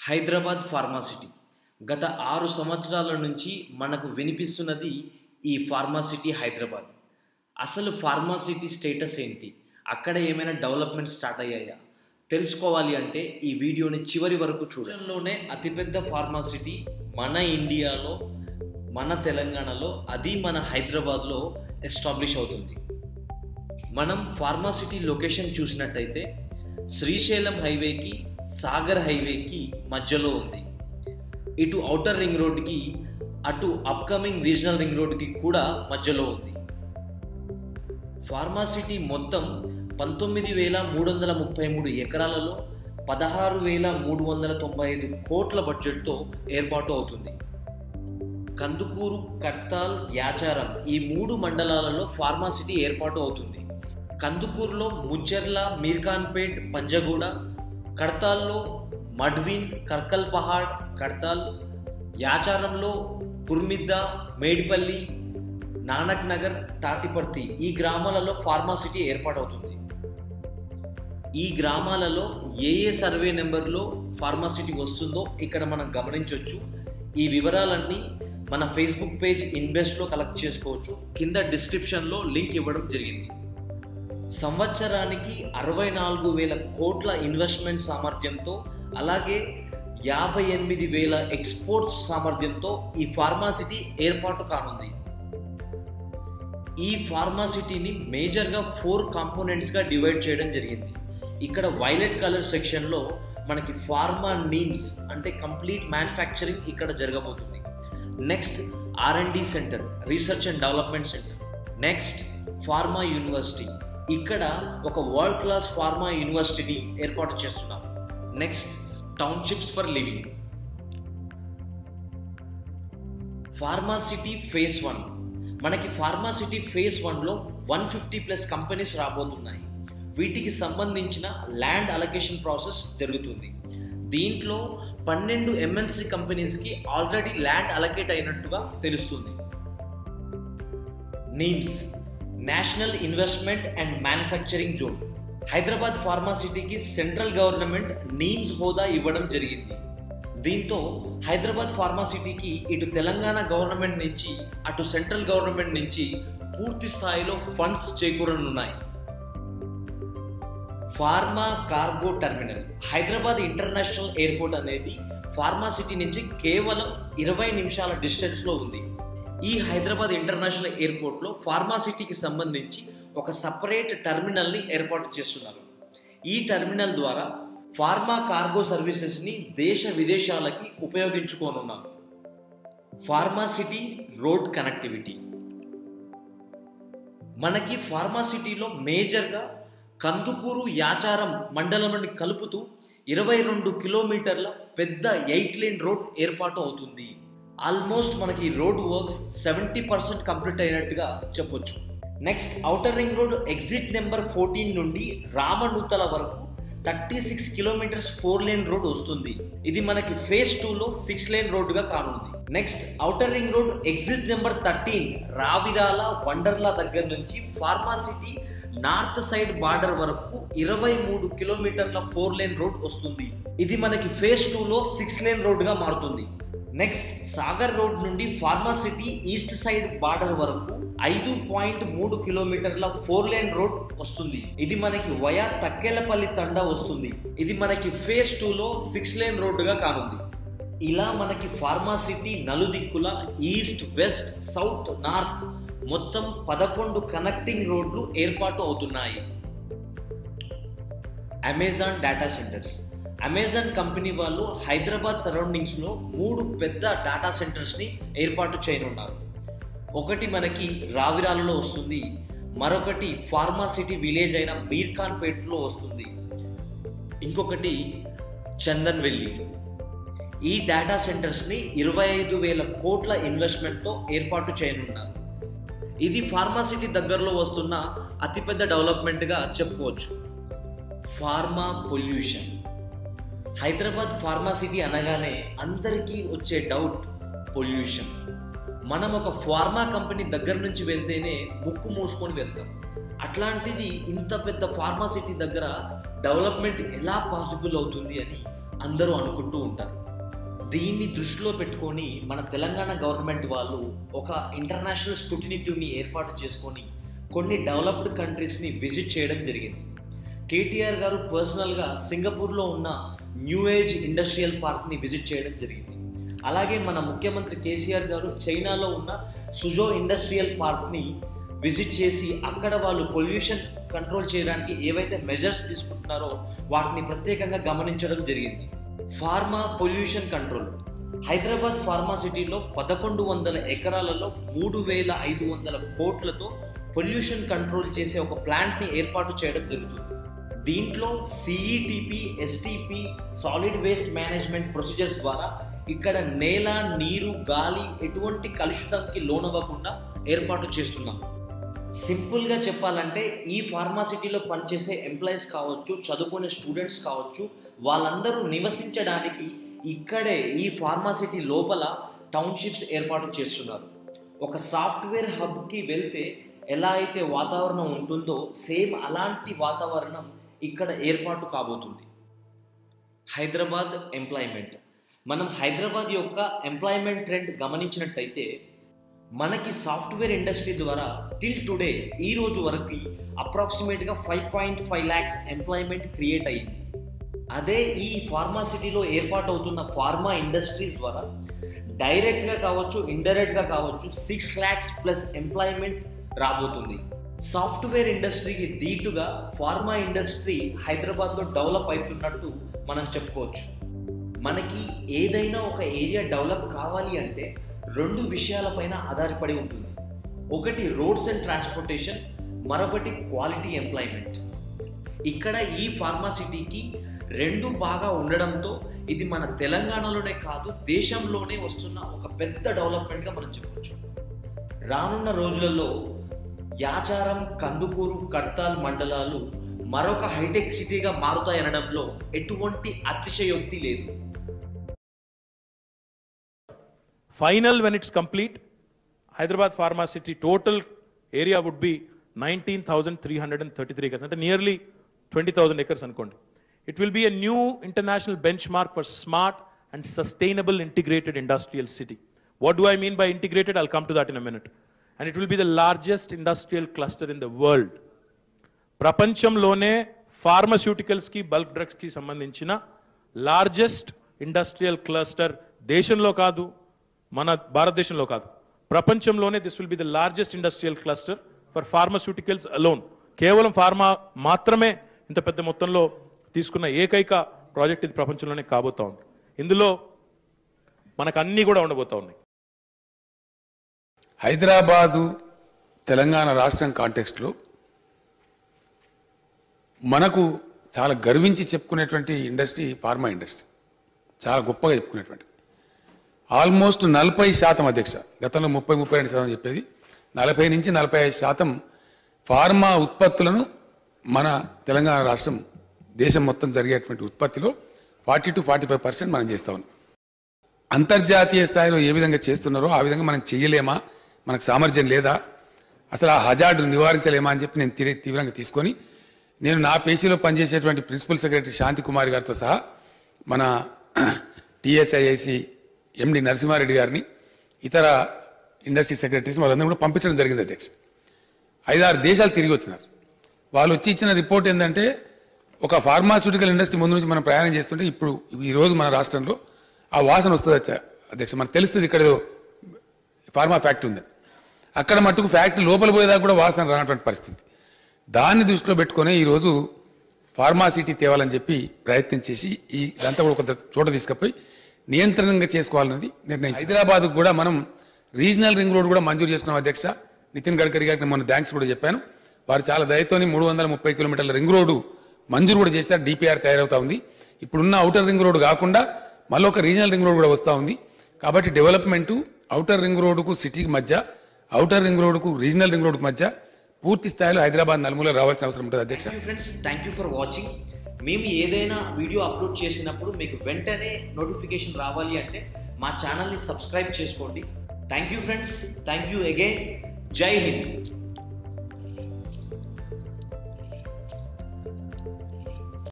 Hyderabad pharma city గత ఆరు సంవత్సరాల నుంచి మనకు వినిపిస్తున్నది ఈ ఫార్మాసిటీ హైదరాబాద్ అసలు ఫార్మాసిటీ స్టేటస్ ఏంటి అక్కడ ఏమైనా డెవలప్మెంట్ స్టార్ట్ అయ్యాయా తెలుసుకోవాలి అంటే ఈ వీడియోని చివరి వరకు చూడంలోనే అతిపెద్ద ఫార్మాసిటీ మన ఇండియాలో మన తెలంగాణలో అది మన హైదరాబాద్లో ఎస్టాబ్లిష్ అవుతుంది మనం ఫార్మాసిటీ లొకేషన్ చూసినట్టయితే శ్రీశైలం హైవేకి సాగర్ హైవేకి మధ్యలో ఉంది ఇటు ఔటర్ రింగ్ రోడ్కి అటు అప్కమింగ్ రీజనల్ రింగ్ రోడ్కి కూడా మధ్యలో ఉంది ఫార్మాసిటీ మొత్తం పంతొమ్మిది వేల మూడు వందల ముప్పై మూడు ఎకరాలలో పదహారు వేల మూడు వందల తొంభై ఐదు కోట్ల బడ్జెట్తో ఏర్పాటు అవుతుంది కందుకూరు కట్టాల్ యాచారం ఈ మూడు మండలాలలో ఫార్మాసిటీ ఏర్పాటు అవుతుంది కందుకూరులో ముచ్చెర్ల మీర్ఖాన్పేట్ పంజగూడ కడతాల్లో మడ్విన్ కర్కల్ పహాడ్ కడతాల్ యాచారంలో కుర్మిద్ద మేడిపల్లి నానక్ నగర్ తాటిపర్తి ఈ గ్రామాలలో ఫార్మాసిటీ ఏర్పాటవుతుంది ఈ గ్రామాలలో ఏ ఏ సర్వే నెంబర్లో ఫార్మాసిటీ వస్తుందో ఇక్కడ మనం గమనించవచ్చు ఈ వివరాలన్నీ మన ఫేస్బుక్ పేజ్ ఇన్వెస్ట్లో కలెక్ట్ చేసుకోవచ్చు కింద డిస్క్రిప్షన్లో లింక్ ఇవ్వడం జరిగింది సంవత్సరానికి అరవై నాలుగు వేల కోట్ల ఇన్వెస్ట్మెంట్ సామర్థ్యంతో అలాగే యాభై ఎనిమిది వేల ఎక్స్పోర్ట్స్ సామర్థ్యంతో ఈ ఫార్మాసిటీ ఏర్పాటు కానుంది ఈ ఫార్మాసిటీని మేజర్గా ఫోర్ కాంపోనెంట్స్గా డివైడ్ చేయడం జరిగింది ఇక్కడ వైలెట్ కలర్ సెక్షన్లో మనకి ఫార్మా నీమ్స్ అంటే కంప్లీట్ మ్యానుఫ్యాక్చరింగ్ ఇక్కడ జరగబోతుంది next R and D centre research and development centre next pharma university ఇక్కడ ఒక వరల్డ్ క్లాస్ ఫార్మా యూనివర్సిటీని ఏర్పాటు చేస్తున్నారు next townships for living pharma city phase one మనకి ఫార్మాసిటీ ఫేజ్ వన్లో వన్ ఫిఫ్టీ ప్లస్ కంపెనీస్ రాబోతున్నాయి వీటికి సంబంధించిన ల్యాండ్ అలొకేషన్ ప్రాసెస్ జరుగుతుంది దీంట్లో పన్నెండు ఎంఎన్సి కంపెనీస్కి ఆల్రెడీ ల్యాండ్ అలొకేట్ అయినట్టుగా తెలుస్తుంది NIMZ national investment and manufacturing zone Hyderabad ఫార్మాసిటీకి సెంట్రల్ గవర్నమెంట్ నీమ్స్ హోదా ఇవ్వడం జరిగింది దీంతో హైదరాబాద్ ఫార్మాసిటీకి ఇటు తెలంగాణ గవర్నమెంట్ నుంచి అటు సెంట్రల్ గవర్నమెంట్ నుంచి పూర్తి స్థాయిలో ఫండ్స్ చేకూరనున్నాయి pharma cargo terminal Hyderabad international airport అనేది ఫార్మాసిటీ నుంచి కేవలం ఇరవై నిమిషాల డిస్టెన్స్లో ఉంది ఈ హైదరాబాద్ ఇంటర్నేషనల్ ఎయిర్పోర్ట్లో ఫార్మాసిటీకి సంబంధించి ఒక సపరేట్ టెర్మినల్ని ఏర్పాటు చేస్తున్నారు ఈ టెర్మినల్ ద్వారా ఫార్మా కార్గో సర్వీసెస్ని దేశ విదేశాలకి ఉపయోగించుకోనున్నారు ఫార్మాసిటీ రోడ్ కనెక్టివిటీ మనకి ఫార్మాసిటీలో మేజర్గా కందుకూరు యాచారం మండలంని కలుపుతూ ఇరవై రెండు కిలోమీటర్ల పెద్ద ఎయిట్ లేన్ రోడ్ ఏర్పాటు అవుతుంది ఆల్మోస్ట్ మనకి road works seventy percent complete అయినట్టుగా చెప్పొచ్చు next outer ring road exit number fourteen నుండి రామనూతల వరకు thirty six kilometres four lane road వస్తుంది ఇది మనకి ఫేజ్ టూలో సిక్స్ లేన్ రోడ్డుగా కానుంది next outer ring road exit number thirteen Ravirala Wonderla దగ్గర నుంచి ఫార్మాసిటీ నార్త్ సైడ్ బార్డర్ వరకు ఇరవై మూడు కిలోమీటర్ల ఫోర్ లేన్ రోడ్ వస్తుంది ఇది మనకి ఫేజ్ టూలో సిక్స్ లేన్ రోడ్గా మారుతుంది నెక్స్ట్ సాగర్ రోడ్ నుండి ఫార్మాసిటీ ఈస్ట్ సైడ్ బార్డర్ వరకు ఐదు పాయింట్ మూడు కిలోమీటర్ల ఫోర్ లేన్ రోడ్ వస్తుంది ఇది మనకి వయా తక్కెలపల్లి తండా వస్తుంది ఇది మనకి ఫేజ్ టూలో సిక్స్ లేన్ రోడ్డుగా కానుంది ఇలా మనకి ఫార్మాసిటీ నలుదిక్కుల ఈస్ట్ వెస్ట్ సౌత్ నార్త్ మొత్తం పదకొండు కనెక్టింగ్ రోడ్లు ఏర్పాటు అవుతున్నాయి Amazon data centres Amazon company వాళ్ళు హైదరాబాద్ సరౌండింగ్స్లో మూడు పెద్ద డేటా సెంటర్స్ని ఏర్పాటు చేయనున్నారు ఒకటి మనకి రావిరాలలో వస్తుంది మరొకటి ఫార్మాసిటీ విలేజ్ అయిన మీర్ఖాన్పేట్లో వస్తుంది ఇంకొకటి చందన్వెల్లి ఈ డేటా సెంటర్స్ని ఇరవై ఐదు వేల కోట్ల ఇన్వెస్ట్మెంట్తో ఏర్పాటు చేయనున్నారు ఇది ఫార్మాసిటీ దగ్గరలో వస్తున్న అతిపెద్ద డెవలప్మెంట్గా చెప్పుకోవచ్చు ఫార్మా పొల్యూషన్ హైదరాబాద్ ఫార్మాసిటీ అనగానే అందరికీ వచ్చే డౌట్ పొల్యూషన్ మనం ఒక ఫార్మా కంపెనీ దగ్గర నుంచి వెళ్తేనే ముక్కు మూసుకొని వెళ్తాం అట్లాంటిది ఇంత పెద్ద ఫార్మాసిటీ దగ్గర డెవలప్మెంట్ ఎలా పాసిబుల్ అవుతుంది అని అందరూ అనుకుంటూ ఉంటారు దీన్ని దృష్టిలో పెట్టుకొని మన తెలంగాణ గవర్నమెంట్ వాళ్ళు ఒక ఇంటర్నేషనల్ స్క్రూటినిటీని ఏర్పాటు చేసుకొని కొన్ని డెవలప్డ్ కంట్రీస్ని విజిట్ చేయడం జరిగింది కేటీఆర్ గారు పర్సనల్గా సింగపూర్లో ఉన్న న్యూ ఏజ్ ఇండస్ట్రియల్ పార్క్ని విజిట్ చేయడం జరిగింది అలాగే మన ముఖ్యమంత్రి కేసీఆర్ గారు చైనాలో ఉన్న సుజో ఇండస్ట్రియల్ పార్క్ని విజిట్ చేసి అక్కడ వాళ్ళు పొల్యూషన్ కంట్రోల్ చేయడానికి ఏవైతే మెజర్స్ తీసుకుంటున్నారో వాటిని ప్రత్యేకంగా గమనించడం జరిగింది pharma pollution control Hyderabad pharma సిటీలో పదకొండు వందల ఎకరాలలో మూడు వేల ఐదు వందల కోట్లతో పొల్యూషన్ కంట్రోల్ చేసే ఒక ప్లాంట్ని ఏర్పాటు చేయడం జరుగుతుంది దీంట్లో CETP STP solid waste management procedures ద్వారా ఇక్కడ నేల నీరు గాలి ఎటువంటి కలుషితంకి లోనవ్వకుండా ఏర్పాటు చేస్తున్నాం సింపుల్గా చెప్పాలంటే ఈ ఫార్మాసిటీలో పనిచేసే ఎంప్లాయీస్ కావచ్చు చదువుకునే స్టూడెంట్స్ కావచ్చు వాళ్ళందరూ నివసించడానికి ఇక్కడే ఈ ఫార్మాసిటీ లోపల టౌన్షిప్స్ ఏర్పాటు చేస్తున్నారు ఒక సాఫ్ట్వేర్ హబ్కి వెళ్తే ఎలా అయితే వాతావరణం ఉంటుందో సేమ్ అలాంటి వాతావరణం ఇక్కడ ఏర్పాటు కాబోతుంది హైదరాబాద్ ఎంప్లాయ్మెంట్ మనం హైదరాబాద్ యొక్క ఎంప్లాయ్మెంట్ ట్రెండ్ గమనించినట్టయితే మనకి సాఫ్ట్వేర్ ఇండస్ట్రీ ద్వారా టిల్ టుడే ఈ రోజు వరకు అప్రాక్సిమేట్గా five point five lakhs employment create అయ్యింది అదే ఈ ఫార్మాసిటీలో ఏర్పాటు అవుతున్న ఫార్మా ఇండస్ట్రీస్ ద్వారా డైరెక్ట్గా కావచ్చు ఇండైరెక్ట్గా కావచ్చు సిక్స్ ల్యాక్స్ ప్లస్ ఎంప్లాయ్మెంట్ రాబోతుంది సాఫ్ట్వేర్ ఇండస్ట్రీకి ధీటుగా ఫార్మా ఇండస్ట్రీ హైదరాబాద్లో డెవలప్ అవుతున్నట్టు మనం చెప్పుకోవచ్చు మనకి ఏదైనా ఒక ఏరియా డెవలప్ కావాలి అంటే రెండు విషయాలపైన ఆధారపడి ఉంటుంది ఒకటి రోడ్స్ అండ్ ట్రాన్స్పోర్టేషన్ మరొకటి క్వాలిటీ ఎంప్లాయ్మెంట్ ఇక్కడ ఈ ఫార్మాసిటీకి రెండు బాగా ఉండడంతో ఇది మన తెలంగాణలోనే కాదు దేశంలోనే వస్తున్న ఒక పెద్ద డెవలప్మెంట్గా మనం చెప్పవచ్చు రానున్న రోజులలో యాచారం కందుకూరు కడ్తాల్ మండలాలు మరొక హైటెక్ సిటీగా మారుతాయనడంలో ఎటువంటి అతిశయోక్తి లేదు Final, when it's complete, Hyderabad Pharma City total area would be 19,333 acres, అంటే nearly 20,000 acres అనుకోండి. It will be a new international benchmark for smart and sustainable integrated industrial city. What do I mean by integrated? I'll come to that in a minute. And it will be the largest industrial cluster in the world. ప్రపంచంలోనే ఫార్మస్యూటికల్స్కి bulk డ్రగ్స్కి సంబంధించిన largest industrial cluster దేశంలో కాదు మన భారతదేశంలో కాదు ప్రపంచంలోనే this will be the largest industrial cluster for pharmaceuticals alone కేవలం ఫార్మా మాత్రమే ఇంత పెద్ద మొత్తంలో తీసుకున్న ఏకైక ప్రాజెక్ట్ ఇది ప్రపంచంలోనే కాబోతా ఉంది ఇందులో మనకు అన్నీ కూడా ఉండబోతా ఉన్నాయి హైదరాబాదు తెలంగాణ రాష్ట్రం కాంటెక్స్ట్లో మనకు చాలా గర్వించి చెప్పుకునేటువంటి ఇండస్ట్రీ ఫార్మా ఇండస్ట్రీ చాలా గొప్పగా చెప్పుకునేటువంటి ఆల్మోస్ట్ నలభై శాతం అధ్యక్ష గతంలో ముప్పై ముప్పై రెండు శాతం చెప్పేది నలభై నుంచి నలభై ఐదు శాతం ఫార్మా ఉత్పత్తులను మన తెలంగాణ రాష్ట్రం దేశం మొత్తం జరిగేటువంటి ఉత్పత్తిలో forty to forty five percent మనం చేస్తా ఉన్నాం అంతర్జాతీయ స్థాయిలో ఏ విధంగా చేస్తున్నారో ఆ విధంగా మనం చేయలేమా మనకు సామర్థ్యం లేదా అసలు ఆ హజార్డు నివారించలేమా అని చెప్పి నేను తీవ్ర తీవ్రంగా తీసుకొని నేను నా పేషీలో పనిచేసేటువంటి ప్రిన్సిపల్ సెక్రటరీ శాంతి కుమార్ గారితో సహా మన టిఎస్ఐఐసి ఎండి నరసింహారెడ్డి గారిని ఇతర ఇండస్ట్రీ సెక్రటరీస్ వాళ్ళందరూ కూడా పంపించడం జరిగింది అధ్యక్ష ఐదారు దేశాలు తిరిగి వచ్చినారు వాళ్ళు వచ్చి ఇచ్చిన రిపోర్ట్ ఏంటంటే ఒక ఫార్మాస్యూటికల్ ఇండస్ట్రీ ముందు నుంచి మనం ప్రయాణం చేస్తుంటే ఇప్పుడు ఈ రోజు మన రాష్ట్రంలో ఆ వాసన వస్తుంది అచ్చ- అధ్యక్ష మనకు తెలుస్తుంది ఇక్కడ ఏదో ఫార్మా ఫ్యాక్టరీ ఉంది అక్కడ మట్టుకు ఫ్యాక్టరీ లోపల పోయేదాకా కూడా వాసన రానటువంటి పరిస్థితి దాన్ని దృష్టిలో పెట్టుకొని ఈరోజు ఫార్మాసిటీ తేవాలని చెప్పి ప్రయత్నం చేసి ఈ ఇదంతా కూడా ఒక చోట తీసుకుపోయి నియంత్రణంగా చేసుకోవాలన్నది నిర్ణయం హైదరాబాద్ కూడా మనం రీజనల్ రింగ్ రోడ్ కూడా మంజూరు చేసుకున్నాం అధ్యక్ష నితిన్ గడ్కరీ గారికి నేను మొన్న థ్యాంక్స్ కూడా చెప్పాను వారు చాలా దయతోని మూడు వందల ముప్పై కిలోమీటర్ల రింగ్ రోడ్డు మంజూరు కూడా చేశారు డిపిఆర్ తయారవుతా ఉంది ఇప్పుడున్న అవుటర్ రింగ్ రోడ్ కాకుండా మళ్ళీ ఒక రీజనల్ రింగ్ రోడ్ కూడా వస్తూ ఉంది కాబట్టి డెవలప్మెంటు అవుటర్ రింగ్ రోడ్డుకు సిటీకి మధ్య అవుటర్ రింగ్ రోడ్డుకు రీజనల్ రింగ్ రోడ్డుకు మధ్య పూర్తి స్థాయిలో హైదరాబాద్ నలుమూల రావాల్సిన అవసరం ఉంటుంది అధ్యక్ష thank you friends thank you for watching మేము ఏదైనా వీడియో అప్లోడ్ చేసినప్పుడు మీకు వెంటనే నోటిఫికేషన్ రావాలి అంటే మా ఛానల్ని సబ్స్క్రైబ్ చేసుకోండి thank you friends thank you again Jai Hind